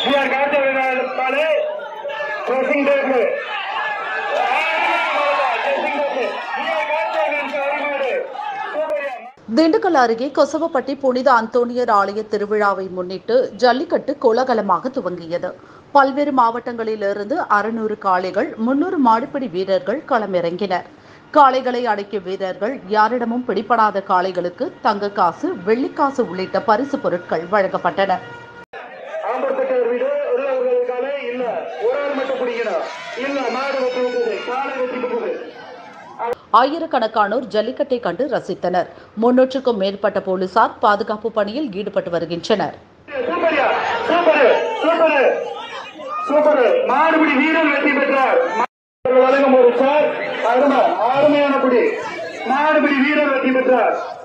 R காட்ட வேணாலே dressing table dressing table ஆர் காட்ட வேணாலே சூப்பரியா திண்டுக்கல் அருகே கொசவப்பட்டி புனித அந்தோணியர் ஆலய திருவிழாவை முன்னிட்டு ஜல்லிக்கட்டு கோலாகலமாக துவங்கியது பல்வேறு மாவட்டங்களிலிருந்து அறுநூறு காளைகள் முன்னூறு மாடுபிடி வீரர்கள் களமிறங்கினர் காளைகளை அடக்கிய வீரர்கள் யாரிடமும் பிடிபடாத காளைகளுக்கு தங்க காசு வெள்ளிக்காசு உள்ளிட்ட பரிசு பொருட்கள் வழங்கப்பட்டன ஆம்பர்பட்டவர் வீடு உள்ளவர்களுக்காலே இல்ல ஒரு ஆள் மட்டும் பிடிக்கணும் இல்ல மாடு வெட்டி விட்டது காலை வெட்டி விட்டது ஆயிரக்கணக்கானோர் ஜல்லிக்கட்டை கண்டு ரசித்தனர் முன்னூற்றுக்கும் மேற்பட்ட போலீசார் பாதுகாப்பு பணியில் ஈடுபட்டு வருகின்றனர் சூப்பரியா சூப்பர் சூப்பர் சூப்பர் மாடுபிடி வீரர் வெற்றி பெற்றார் மாடுகள் வழங்கும் ஒரு சார் அருமை அருமையான பிடி மாடுபிடி வீரர் வெற்றி பெற்றார்